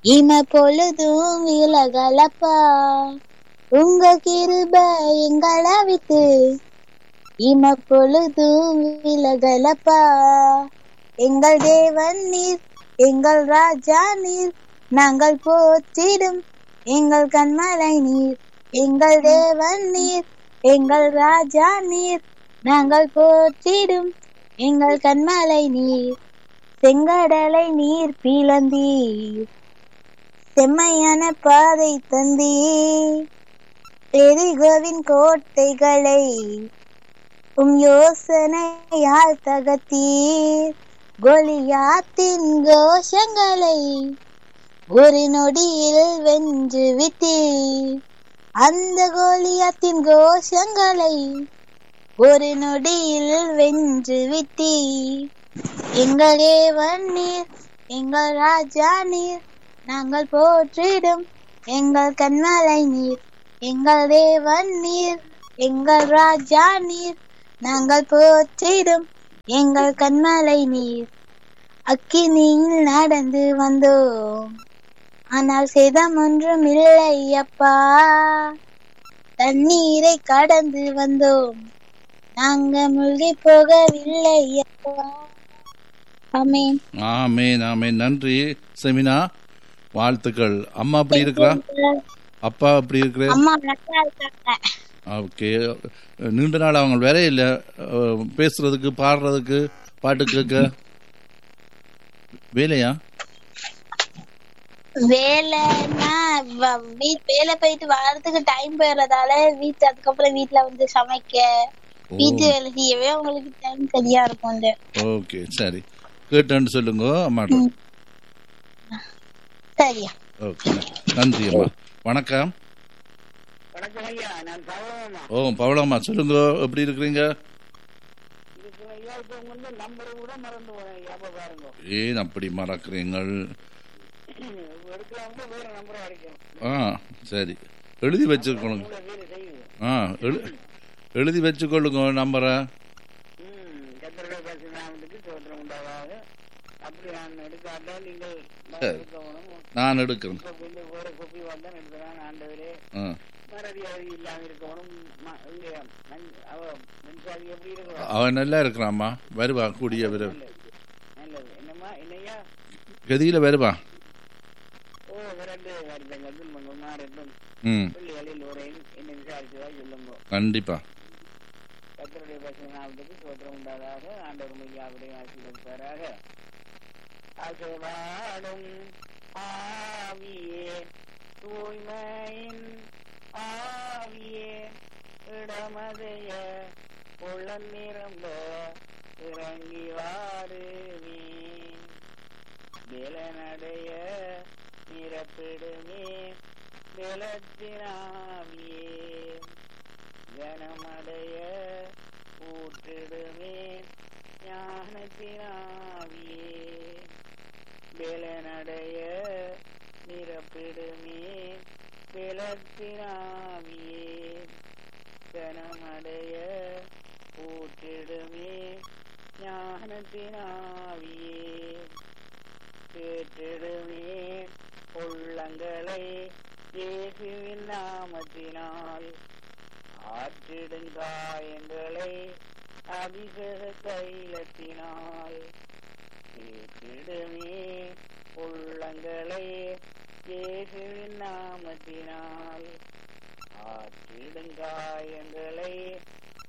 இம பொழுதும் விலகலப்பா உங்க கிருப எங்களை விட்டு இம பொழுதும் விலகலப்பா எங்கள் தேவன் நீர் எங்கள் ராஜா நீர் நாங்கள் போற்றிடும் எங்கள் கண்மலை நீர் எங்கள் தேவன் நீர் எங்கள் ராஜா நீர் நாங்கள் போற்றிடும் எங்கள் கண்மலை நீர் செங்கடலை நீர் பிளந்தீர் செம்மையான பாதை தந்தீர் எரிகோவின் கோட்டைகளை உம் யோசனையால் தகத்தீர் கோலியாத்தின் கோஷங்களை ஒரு நொடியில் வென்று விட்டீர் அந்த கோலியாத்தின் கோஷங்களை ஒரு நொடியில் வென்று விட்டீர் எங்கள் தேவன் நீர் எங்கள் ராஜா நீர் நாங்கள் போற்றிடும் எங்கள் கண்மலை நீர் எங்கள் தேவன் நீர் எங்கள் ராஜா நீர் நாங்கள் போற்றிடும் எங்கள் கண்மலை நீர் அக்கினியில் நடந்து வந்தோம் ஆனால் சேதம் ஒன்றும் இல்லை அப்பா தண்ணீரை கடந்து வந்தோம் நாங்க மூழ்கி போகவில்லை அப்பா ஆமென் ஆமேன் ஆமேன் நன்றி செமினா வாழ்த்துக்கள் அம்மா அப்படி இருக்கிறா அப்பா அப்படி இருக்கிற அம்மா நல்லா இருக்காங்க ஓகே நீண்ட நாள் அவங்க வேற இல்லை பேசுறதுக்கு பாடுறதுக்கு பாட்டு கேட்க வேலையா வேலைன்னா வ- வீ- வேலை போயிட்டு வர்றதுக்கு டைம் போயிடுறதால வீட்டு அதுக்கப்புறம் வீட்ல வந்து சமைக்க வீட்டு வேலை செய்யவே உங்களுக்கு டைம் சரியா இருக்கும் இந்த ஓகே சரி கேட்டேன்னு சொல்லுங்க அம்மாட்ட சரியா ஓகே நன்றி அம்மா வணக்கம் வணக்கம் ஐயா நான் பவளமா ஓ பவளம்மா சொல்லுங்க எப்படி இருக்கிறீங்க இதுக்கு ஐயா இப்போ வந்து நம்பரை கூட மறந்து போறேன் ஐயா அப்ப பாருங்க ஏன் அப்படி மறக்கிறீங்கள் எடுக்கலாம் வேற நம்பரை அடிக்கும் ஆ சரி எழுதி வச்சுக்கொள்ளுங்க உங்களை வேலை செய்யுது ஆ எழு எழுதி வச்சுக்கொள்ளுங்க நம்பரை ம் கத்தருடைய பசி நாமத்துக்கு சோத்திரம் உண்டாகாக அப்படி நான் எடுக்காட்டால் நீங்கள் நான் சரி. எடுக்கணும் நான் எடுக்கிறேன் இப்போ கொஞ்சம் வேற கொப்பி வந்தான் எடுக்கிறான் ஆண்டவரே ஆ மறதி அறிவு இல்லாம இருக்கணும் ம- இங்க மஞ்- அவ மின்சாரி எப்படி இருக்கிறோம் அவன் நல்லா இருக்கிறாம்மா வருவா கூடிய விரைவில் நல்லது என்னம்மா என்னையா கதியில் வருவா ஓ விரண்டு வருத்தங்கள் மங்கம்மா ரெண்டும் ம் பிள்ளைகளில் உரையில் என்ன விசாரிச்சதா சொல்லுங்க கண்டிப்பா கத்தருடைய பசங்க நாமத்துக்கு சோத்திரம் உண்டாதாக ஆண்டவர் மையாவுடைய ஆசீர்வதிப்பாராக அசைவாடும் ஆவியே தூய்மையின் ஆவியே இடமதைய உள்ளம் நிரம்ப இறங்கி வாருமே நிலநடைய நிரப்பிடுமே நிலத்தினாவியே கனமடைய ஊற்றிடுமே ஞானத்தினாவியே வேலனடைய நிரப்பிடுமே விளத்தினாவியே கனமடைய ஊற்றிடுமே ஞானத்தினாவியே கேட்டிடுமே உள்ளங்களை இயேசுவின் நாமத்தினால் ஆற்றிடும் காயங்களை அபிஷேக தைலத்தினால் கேட்டிடுமே உள்ளங்களை இயேசுவின் நாமத்தினால் ஆற்றிடும் காயங்களை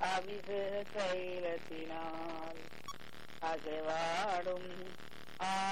அபிஷேக தைலத்தினால் அசைவாடும் ஆ